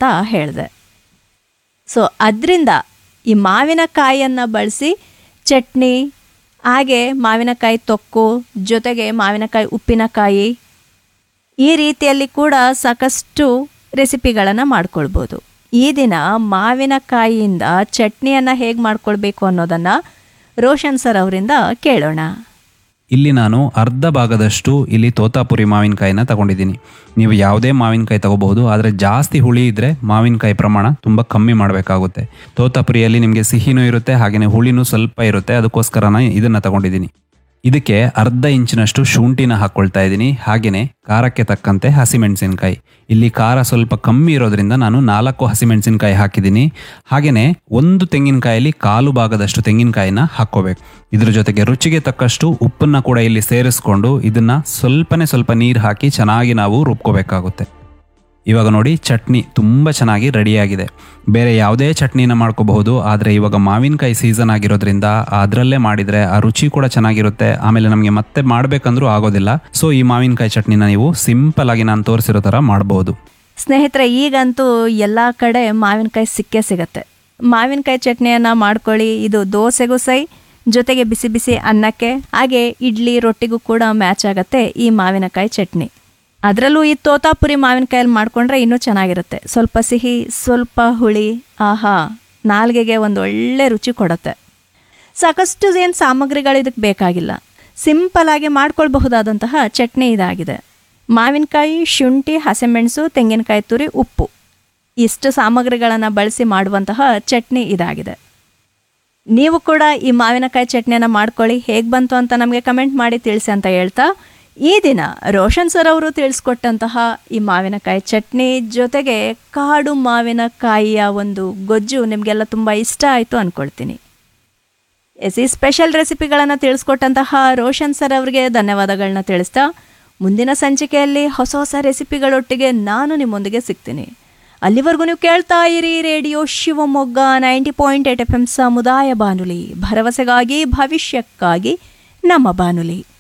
ಅಂತ ಹೇಳಿದೆ ಸೊ ಅದರಿಂದ ಈ ಮಾವಿನಕಾಯಿಯನ್ನು ಬಳಸಿ ಚಟ್ನಿ ಹಾಗೆ ಮಾವಿನಕಾಯಿ ತೊಕ್ಕು ಜೊತೆಗೆ ಮಾವಿನಕಾಯಿ ಉಪ್ಪಿನಕಾಯಿ ಈ ರೀತಿಯಲ್ಲಿ ಕೂಡ ಸಾಕಷ್ಟು ರೆಸಿಪಿಗಳನ್ನು ಮಾಡ್ಕೊಳ್ಬೋದು ಈ ದಿನ ಮಾವಿನಕಾಯಿಯಿಂದ ಚಟ್ನಿಯನ್ನು ಹೇಗೆ ಮಾಡ್ಕೊಳ್ಬೇಕು ಅನ್ನೋದನ್ನು ರೋಷನ್ ಸರ್ ಅವರಿಂದ ಕೇಳೋಣ ಇಲ್ಲಿ ನಾನು ಅರ್ಧ ಭಾಗದಷ್ಟು ಇಲ್ಲಿ ತೋತಾಪುರಿ ಮಾವಿನಕಾಯಿನ ತಗೊಂಡಿದ್ದೀನಿ ನೀವು ಯಾವುದೇ ಮಾವಿನಕಾಯಿ ತಗೋಬಹುದು ಆದರೆ ಜಾಸ್ತಿ ಹುಳಿ ಇದ್ದರೆ ಮಾವಿನಕಾಯಿ ಪ್ರಮಾಣ ತುಂಬ ಕಮ್ಮಿ ಮಾಡಬೇಕಾಗುತ್ತೆ ತೋತಾಪುರಿಯಲ್ಲಿ ನಿಮಗೆ ಸಿಹಿನೂ ಇರುತ್ತೆ ಹಾಗೆಯೇ ಹುಳಿನೂ ಸ್ವಲ್ಪ ಇರುತ್ತೆ ಅದಕ್ಕೋಸ್ಕರ ನಾನು ಇದನ್ನು ತಗೊಂಡಿದ್ದೀನಿ ಇದಕ್ಕೆ ಅರ್ಧ ಇಂಚಿನಷ್ಟು ಶುಂಠಿನ ಹಾಕ್ಕೊಳ್ತಾ ಇದ್ದೀನಿ ಹಾಗೆಯೇ ಖಾರಕ್ಕೆ ತಕ್ಕಂತೆ ಹಸಿಮೆಣಸಿನಕಾಯಿ ಇಲ್ಲಿ ಖಾರ ಸ್ವಲ್ಪ ಕಮ್ಮಿ ಇರೋದ್ರಿಂದ ನಾನು ನಾಲ್ಕು ಹಸಿಮೆಣಸಿನಕಾಯಿ ಹಾಕಿದ್ದೀನಿ ಹಾಗೆಯೇ ಒಂದು ತೆಂಗಿನಕಾಯಲ್ಲಿ ಕಾಲು ಭಾಗದಷ್ಟು ತೆಂಗಿನಕಾಯಿನ ಹಾಕ್ಕೋಬೇಕು ಇದ್ರ ಜೊತೆಗೆ ರುಚಿಗೆ ತಕ್ಕಷ್ಟು ಉಪ್ಪನ್ನ ಕೂಡ ಇಲ್ಲಿ ಸೇರಿಸ್ಕೊಂಡು ಇದನ್ನ ಸ್ವಲ್ಪನೇ ಸ್ವಲ್ಪ ನೀರು ಹಾಕಿ ಚೆನ್ನಾಗಿ ನಾವು ರುಬ್ಕೋಬೇಕಾಗುತ್ತೆ ಇವಾಗ ನೋಡಿ ಚಟ್ನಿ ತುಂಬ ಚೆನ್ನಾಗಿ ರೆಡಿಯಾಗಿದೆ ಬೇರೆ ಯಾವುದೇ ಚಟ್ನಿನ ಮಾಡ್ಕೋಬಹುದು ಆದರೆ ಇವಾಗ ಮಾವಿನಕಾಯಿ ಸೀಸನ್ ಆಗಿರೋದ್ರಿಂದ ಅದರಲ್ಲೇ ಮಾಡಿದರೆ ಆ ರುಚಿ ಕೂಡ ಚೆನ್ನಾಗಿರುತ್ತೆ ಆಮೇಲೆ ನಮಗೆ ಮತ್ತೆ ಮಾಡಬೇಕಂದ್ರೂ ಆಗೋದಿಲ್ಲ ಸೊ ಈ ಮಾವಿನಕಾಯಿ ಚಟ್ನಿನ ನೀವು ಸಿಂಪಲ್ ಆಗಿ ನಾನು ತೋರಿಸಿರೋ ಥರ ಮಾಡ್ಬೋದು ಸ್ನೇಹಿತರೆ ಈಗಂತೂ ಎಲ್ಲ ಕಡೆ ಮಾವಿನಕಾಯಿ ಸಿಕ್ಕೇ ಸಿಗತ್ತೆ ಮಾವಿನಕಾಯಿ ಚಟ್ನಿಯನ್ನು ಮಾಡ್ಕೊಳ್ಳಿ ಇದು ದೋಸೆಗೂ ಸೈ ಜೊತೆಗೆ ಬಿಸಿ ಬಿಸಿ ಅನ್ನಕ್ಕೆ ಹಾಗೆ ಇಡ್ಲಿ ರೊಟ್ಟಿಗೂ ಕೂಡ ಮ್ಯಾಚ್ ಆಗತ್ತೆ ಈ ಮಾವಿನಕಾಯಿ ಚಟ್ನಿ ಅದರಲ್ಲೂ ಈ ತೋತಾಪುರಿ ಮಾವಿನಕಾಯಲ್ಲಿ ಮಾಡಿಕೊಂಡ್ರೆ ಇನ್ನೂ ಚೆನ್ನಾಗಿರುತ್ತೆ ಸ್ವಲ್ಪ ಸಿಹಿ ಸ್ವಲ್ಪ ಹುಳಿ ಆಹಾ ನಾಲ್ಗೆಗೆ ಒಂದು ಒಳ್ಳೆ ರುಚಿ ಕೊಡುತ್ತೆ ಸಾಕಷ್ಟು ಏನು ಸಾಮಗ್ರಿಗಳು ಇದಕ್ಕೆ ಬೇಕಾಗಿಲ್ಲ ಸಿಂಪಲ್ ಆಗಿ ಮಾಡ್ಕೊಳ್ಬಹುದಾದಂತಹ ಚಟ್ನಿ ಇದಾಗಿದೆ ಮಾವಿನಕಾಯಿ ಶುಂಠಿ ಹಸಿಮೆಣಸು ತೆಂಗಿನಕಾಯಿ ತುರಿ ಉಪ್ಪು ಇಷ್ಟು ಸಾಮಗ್ರಿಗಳನ್ನು ಬಳಸಿ ಮಾಡುವಂತಹ ಚಟ್ನಿ ಇದಾಗಿದೆ ನೀವು ಕೂಡ ಈ ಮಾವಿನಕಾಯಿ ಚಟ್ನಿಯನ್ನು ಮಾಡ್ಕೊಳ್ಳಿ ಹೇಗೆ ಬಂತು ಅಂತ ನಮಗೆ ಕಮೆಂಟ್ ಮಾಡಿ ತಿಳಿಸಿ ಅಂತ ಹೇಳ್ತಾ ಈ ದಿನ ರೋಷನ್ ಸರ್ ಅವರು ತಿಳಿಸ್ಕೊಟ್ಟಂತಹ ಈ ಮಾವಿನಕಾಯಿ ಚಟ್ನಿ ಜೊತೆಗೆ ಕಾಡು ಮಾವಿನಕಾಯಿಯ ಒಂದು ಗೊಜ್ಜು ನಿಮಗೆಲ್ಲ ತುಂಬ ಇಷ್ಟ ಆಯಿತು ಅಂದ್ಕೊಳ್ತೀನಿ ಎಸ್ ಈ ಸ್ಪೆಷಲ್ ರೆಸಿಪಿಗಳನ್ನು ತಿಳಿಸ್ಕೊಟ್ಟಂತಹ ರೋಷನ್ ಸರ್ ಅವರಿಗೆ ಧನ್ಯವಾದಗಳನ್ನ ತಿಳಿಸ್ತಾ ಮುಂದಿನ ಸಂಚಿಕೆಯಲ್ಲಿ ಹೊಸ ಹೊಸ ರೆಸಿಪಿಗಳೊಟ್ಟಿಗೆ ನಾನು ನಿಮ್ಮೊಂದಿಗೆ ಸಿಗ್ತೀನಿ ಅಲ್ಲಿವರೆಗೂ ನೀವು ಕೇಳ್ತಾ ಇರಿ radio Shivamogga ninety point eight F M ಸಮುದಾಯ ಬಾನುಲಿ ಭರವಸೆಗಾಗಿ ಭವಿಷ್ಯಕ್ಕಾಗಿ ನಮ್ಮ ಬಾನುಲಿ